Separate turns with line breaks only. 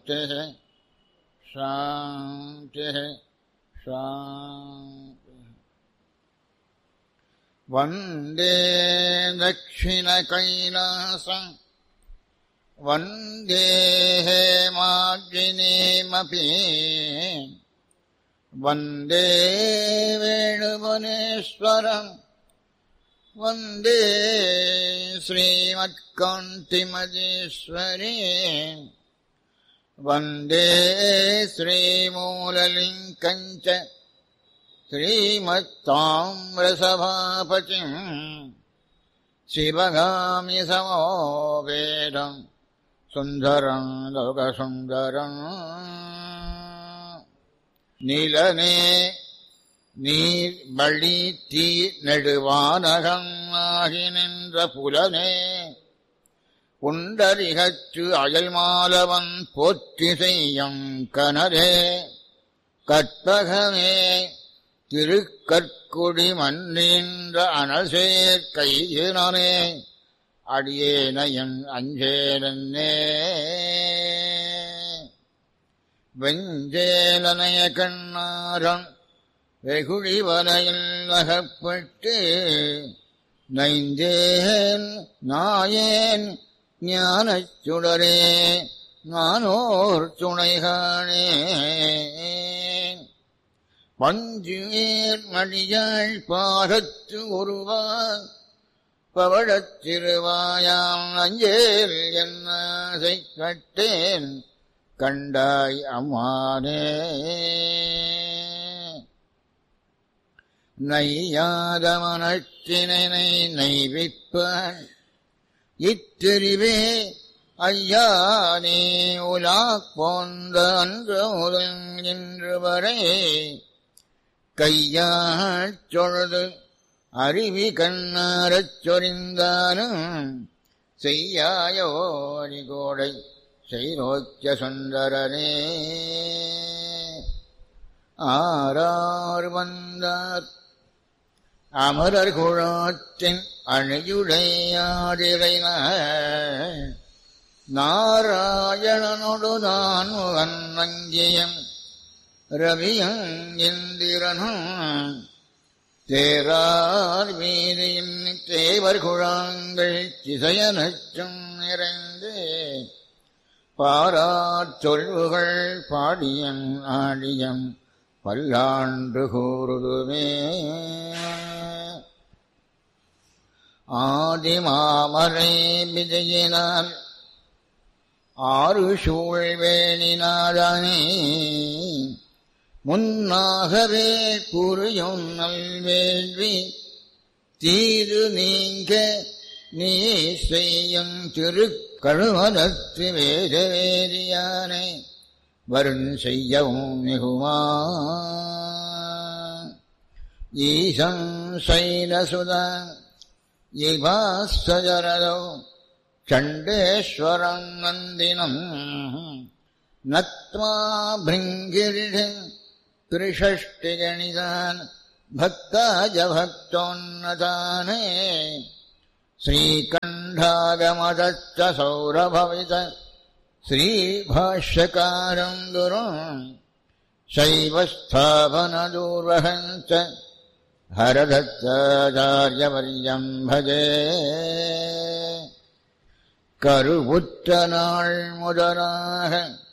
शान्तिः शान्तिः शान्तिः वन्दे दक्षिणकैलासम् वन्दे हेमाग्निमपि वन्दे वेणुवनेश्वरम् वन्दे श्रीमत्कान्तिमजेश्वरी वन्दे श्रीमूललिङ्कम् च श्रीमत्ताम्रसभापतिम् शिवगामि समोवेदम् सुन्दरम् लोकसुन्दरम् நிலனே நீர் வழி தீ நெடுவானகம் ஆகி நின்ற புலனே புண்டரிகச்சு அயல்மாலவன் போற்றி செய்யும் கனரே கற்பகமே திருக்கற்குடி மன்னின்ற அனசேர் கையினே அடியேனையன் அஞ்சேனே வெஞ்சேலனைய கண்ணாரம் வெகுழி வலையில் அகப்பட்டு நைந்தேன் நாயேன் ஞானச் சுடரே நானோர் துணைகானே பஞ்சுவேர் மடியாள் பாகத்து ஒருவா பவழத் திருவாயாம் அஞ்சேல் என்ன கட்டேன் கண்டாய் அம்மானே நையாத மனத்தினை நைவிப்பான் இத்தெரிவே ஐயா நீ உலா போந்த அன்று முதல் இன்று வரை கையாள் சொழுது அருவி கண்ணாரச் சொரிந்தானும் செய்யாயோரி கோடை செய்நோக்கிய சுந்தரனே ஆரார் வந்தார் அமரர் குழாத்தின் அணியுடையாடிரை நாராயணனொடு நான் வன்னங்கியம் ரவியம் இந்திரனும் தேரார் வீதியின் தேவர் குழாங்கள் திசையனச்சும் நிறைந்து பாரார் சொல்வுகள் பாடியன் ஆடியம் பல்லாண்டு கூறுதுமே ஆதிமாமரை விஜயினால் ஆறு சூழ்வேணினாதானே முன்னாகவே புரியும் நல்வேள்வி தீது நீங்க நீ செய்யும் திருக்கழுமதத்து வேத வேதியானை வருண் செய்யவும் மிகுமா ஈசம் சைலசுதா இவாஸ்தரதோ சண்டேஸ்வரம் நந்தினம் நத்மா பிருங்கிரிஷ திரிஷஷ்டிகணிதான் பக்தாஜ பக்தோன்னதானே श्रीकण्ठागमदच्च सौरभवित श्रीभाष्यकारम् गुरुम् शैवस्थापनदूर्वहम् च हरदत्ताचार्यवर्यम् भजे கருவுற்ற நாள் முதலாக